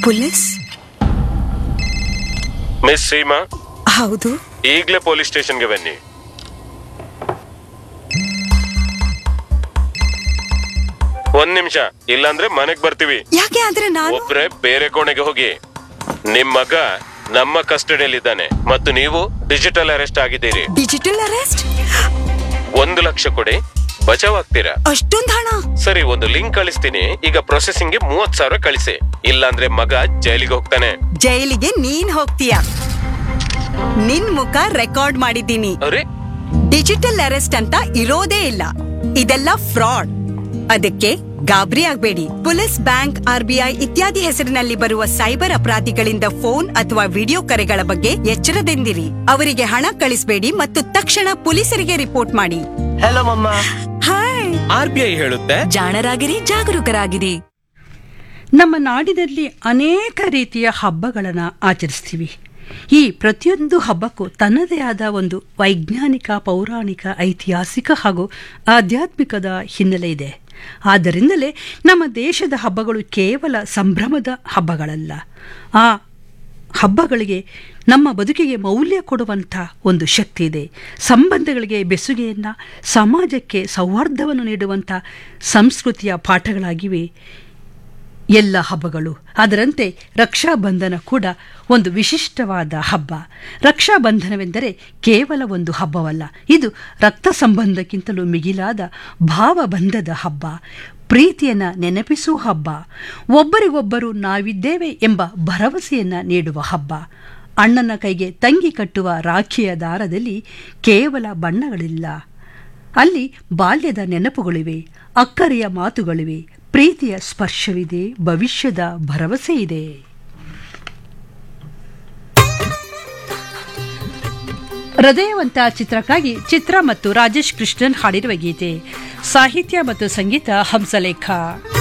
police miss Seema ಹೌದು ಈಗಲೇ police ಸ್ಟೇಷನ್ಗೆ ಬನ್ನಿ ಒಂದ್ ನಿಮಿಷ ಇಲ್ಲಾಂದ್ರೆ ಮನೆಗ್ ಬರ್ತೀವಿ ಯಾಕೆ ಆದ್ರೆ ನಾನು ಒಬ್ರೆ ಬೇರೆ ಕೋಣೆಗೆ ಹೋಗಿ ನಿಮ್ ಮಗ ನಮ್ಮ ಕಸ್ಟಡಿಯಲ್ಲಿದ್ದಾನೆ ಮತ್ತು ನೀವು ಡಿಜಿಟಲ್ ಅರೆಸ್ಟ್ ಆಗಿದ್ದೀರಿ ಡಿಜಿಟಲ್ ಅರೆಸ್ಟ್ ಒಂದು ಲಕ್ಷ ಕೊಡಿ ಬಚಾವ್ ಆಗ್ತೀರಾ ಅಷ್ಟೊಂದ್ ಹಣ ಸರಿ ಒಂದು ಲಿಂಕ್ ಕಳಿಸ್ತೀನಿ ಈಗ ಪ್ರೊಸೆಸಿಂಗ್ ಗೆ ಮೂವತ್ ಸಾವಿರ ಕಳಿಸಿ ಇಲ್ಲಾಂದ್ರೆ ಮಗ ಜೈಲಿಗೆ ಹೋಗ್ತಾನೆ ಜೈಲಿಗೆ ನೀನ್ ಹೋಗ್ತೀಯ ನಿನ್ ಮುಖ ರೆಕಾರ್ಡ್ ಮಾಡಿದ್ದೀನಿ ಅರೆ ಡಿಜಿಟಲ್ ಅರೆಸ್ಟ್ ಅಂತ ಇರೋದೇ ಇಲ್ಲ ಇದೆಲ್ಲ ಫ್ರಾಡ್ ಅದಕ್ಕೆ ಗಾಬರಿ ಆಗ್ಬೇಡಿ ಪೊಲೀಸ್ ಬ್ಯಾಂಕ್ ಆರ್ಬಿಐ ಇತ್ಯಾದಿ ಹೆಸರಿನಲ್ಲಿ ಬರುವ ಸೈಬರ್ ಅಪರಾಧಿಗಳಿಂದ ಫೋನ್ ಅಥವಾ ವಿಡಿಯೋ ಕರೆಗಳ ಬಗ್ಗೆ ಎಚ್ಚರದಿಂದಿರಿ ಅವರಿಗೆ ಹಣ ಕಳಿಸಬೇಡಿ ಮತ್ತು ತಕ್ಷಣ ಪೊಲೀಸರಿಗೆ ರಿಪೋರ್ಟ್ ಮಾಡಿ ಹಲೋ ಮಮ್ಮ ಹಾಯ್ ಆರ್ ಬಿ ಐ ಹೇಳುತ್ತೆ ಜಾಣರಾಗಿರಿ ಜಾಗರೂಕರಾಗಿರಿ ನಮ್ಮ ನಾಡಿನಲ್ಲಿ ಅನೇಕ ರೀತಿಯ ಹಬ್ಬಗಳನ್ನು ಆಚರಿಸ್ತೀವಿ ಈ ಪ್ರತಿಯೊಂದು ಹಬ್ಬಕ್ಕೂ ತನ್ನದೇ ಆದ ಒಂದು ವೈಜ್ಞಾನಿಕ ಪೌರಾಣಿಕ ಐತಿಹಾಸಿಕ ಹಾಗೂ ಆಧ್ಯಾತ್ಮಿಕದ ಹಿನ್ನೆಲೆ ಇದೆ ಆದ್ದರಿಂದಲೇ ನಮ್ಮ ದೇಶದ ಹಬ್ಬಗಳು ಕೇವಲ ಸಂಭ್ರಮದ ಹಬ್ಬಗಳಲ್ಲ ಆ ಹಬ್ಬಗಳಿಗೆ ನಮ್ಮ ಬದುಕಿಗೆ ಮೌಲ್ಯ ಕೊಡುವಂಥ ಒಂದು ಶಕ್ತಿ ಇದೆ ಸಂಬಂಧಗಳಿಗೆ ಬೆಸುಗೆಯನ್ನು ಸಮಾಜಕ್ಕೆ ಸೌಹಾರ್ದವನ್ನು ನೀಡುವಂಥ ಸಂಸ್ಕೃತಿಯ ಪಾಠಗಳಾಗಿವೆ ಎಲ್ಲ ಹಬ್ಬಗಳು ಅದರಂತೆ ರಕ್ಷಾಬಂಧನ ಕೂಡ ಒಂದು ವಿಶಿಷ್ಟವಾದ ಹಬ್ಬ ರಕ್ಷಾಬಂಧನವೆಂದರೆ ಕೇವಲ ಒಂದು ಹಬ್ಬವಲ್ಲ ಇದು ರಕ್ತ ಸಂಬಂಧಕ್ಕಿಂತಲೂ ಮಿಗಿಲಾದ ಭಾವಬಂಧದ ಹಬ್ಬ ಪ್ರೀತಿಯನ್ನು ನೆನಪಿಸುವ ಹಬ್ಬ ಒಬ್ಬರಿಗೊಬ್ಬರು ನಾವಿದ್ದೇವೆ ಎಂಬ ಭರವಸೆಯನ್ನು ನೀಡುವ ಹಬ್ಬ ಅಣ್ಣನ ಕೈಗೆ ತಂಗಿ ಕಟ್ಟುವ ರಾಖಿಯ ದಾರದಲ್ಲಿ ಕೇವಲ ಬಣ್ಣಗಳಿಲ್ಲ ಅಲ್ಲಿ ಬಾಲ್ಯದ ನೆನಪುಗಳಿವೆ ಅಕ್ಕರೆಯ ಮಾತುಗಳಿವೆ ಪ್ರೀತಿಯ ಸ್ಪರ್ಶವಿದೆ ಭವಿಷ್ಯದ ಭರವಸೆ ಇದೆ ಹೃದಯವಂತ ಚಿತ್ರಕ್ಕಾಗಿ ಚಿತ್ರ ಮತ್ತು ರಾಜೇಶ್ ಕೃಷ್ಣನ್ ಹಾಡಿರುವ ಗೀತೆ ಸಾಹಿತ್ಯ ಮತ್ತು ಸಂಗೀತ ಹಂಸಲೇಖ